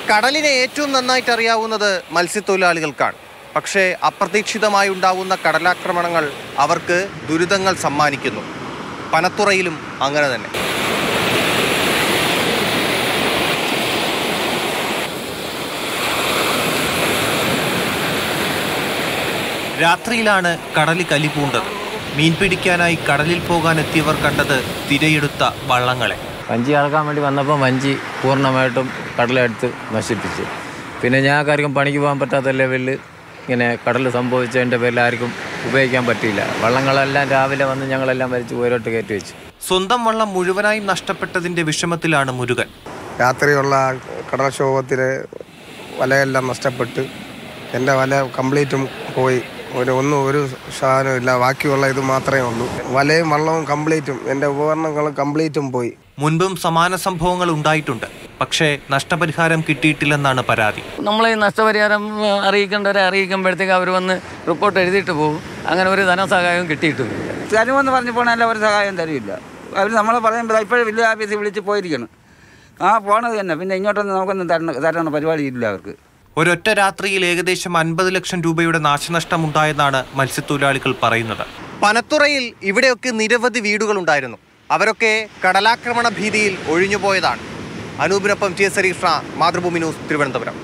കടലിനെ ഏറ്റവും നന്നായിട്ട് അറിയാവുന്നത് മത്സ്യത്തൊഴിലാളികൾക്കാണ് പക്ഷേ അപ്രതീക്ഷിതമായി ഉണ്ടാവുന്ന കടലാക്രമണങ്ങൾ അവർക്ക് ദുരിതങ്ങൾ സമ്മാനിക്കുന്നു പനത്തുറയിലും അങ്ങനെ തന്നെ രാത്രിയിലാണ് കടലിൽ കലിപൂണ്ടത് മീൻ പിടിക്കാനായി കടലിൽ പോകാൻ എത്തിയവർ കണ്ടത് തിരയെടുത്ത വള്ളങ്ങളെ വഞ്ചി ഇറക്കാൻ വേണ്ടി വന്നപ്പോൾ വഞ്ചി പൂർണ്ണമായിട്ടും കടലെടുത്ത് നശിപ്പിച്ചു പിന്നെ ഞങ്ങൾക്കാർക്കും പണിക്ക് പോകാൻ പറ്റാത്ത ലെവലിൽ ഇങ്ങനെ കടൽ സംഭവിച്ചതിൻ്റെ പേരിൽ ആർക്കും ഉപയോഗിക്കാൻ പറ്റിയില്ല വള്ളങ്ങളെല്ലാം രാവിലെ വന്ന് ഞങ്ങളെല്ലാം വലിച്ച് ഉയരോട്ട് കയറ്റി വെച്ചു സ്വന്തം വള്ളം മുഴുവനായും നഷ്ടപ്പെട്ടതിന്റെ വിഷമത്തിലാണ് മുരുകൻ രാത്രിയുള്ള കടൽക്ഷോഭത്തിൽ വലയെല്ലാം നഷ്ടപ്പെട്ട് എൻ്റെ വല കംപ്ലീറ്റും പോയി ഒരു ഒന്നും ഒരു സാധനവും ഇല്ല ബാക്കിയുള്ള ഇത് മാത്രമേ ഉള്ളൂ വലയും വള്ളവും കംപ്ലീറ്റും എൻ്റെ ഉപകരണങ്ങളും കംപ്ലീറ്റും പോയി മുൻപും സമാന സംഭവങ്ങൾ ഉണ്ടായിട്ടുണ്ട് പക്ഷേ നഷ്ടപരിഹാരം കിട്ടിയിട്ടില്ലെന്നാണ് പരാതി നമ്മൾ ഈ നഷ്ടപരിഹാരം ആ, അറിയിക്കേണ്ടവരെ അറിയിക്കുമ്പോഴത്തേക്ക് അവർ വന്ന് റിപ്പോർട്ട് എഴുതിയിട്ട് പോകും അങ്ങനെ ഒരു ധനസഹായവും കിട്ടിയിട്ടുമില്ല തരുമെന്ന് പറഞ്ഞു പോണല്ല ഒരു സഹായം തരില്ല അവർ നമ്മളെ പറയുമ്പോൾ ഇപ്പോഴും വില്ലേജ് ഓഫീസിൽ വിളിച്ച് പോയിരിക്കണം ആ പോണത് തന്നെ പിന്നെ ഇങ്ങോട്ടൊന്നും നമുക്കൊന്നും തരണ തരണ പരിപാടി ഇല്ല അവർക്ക് ഒരൊറ്റ രാത്രിയിൽ ഏകദേശം അൻപത് ലക്ഷം രൂപയുടെ നാശനഷ്ടമുണ്ടായെന്നാണ് മത്സ്യത്തൊഴിലാളികൾ പറയുന്നത് പനത്തുറയിൽ ഇവിടെയൊക്കെ നിരവധി വീടുകൾ ഉണ്ടായിരുന്നു അവരൊക്കെ കടലാക്രമണ ഭീതിയിൽ ഒഴിഞ്ഞുപോയതാണ് അനൂപിനൊപ്പം ടി എസ് ഹരീഷ്ണ മാതൃഭൂമി ന്യൂസ് തിരുവനന്തപുരം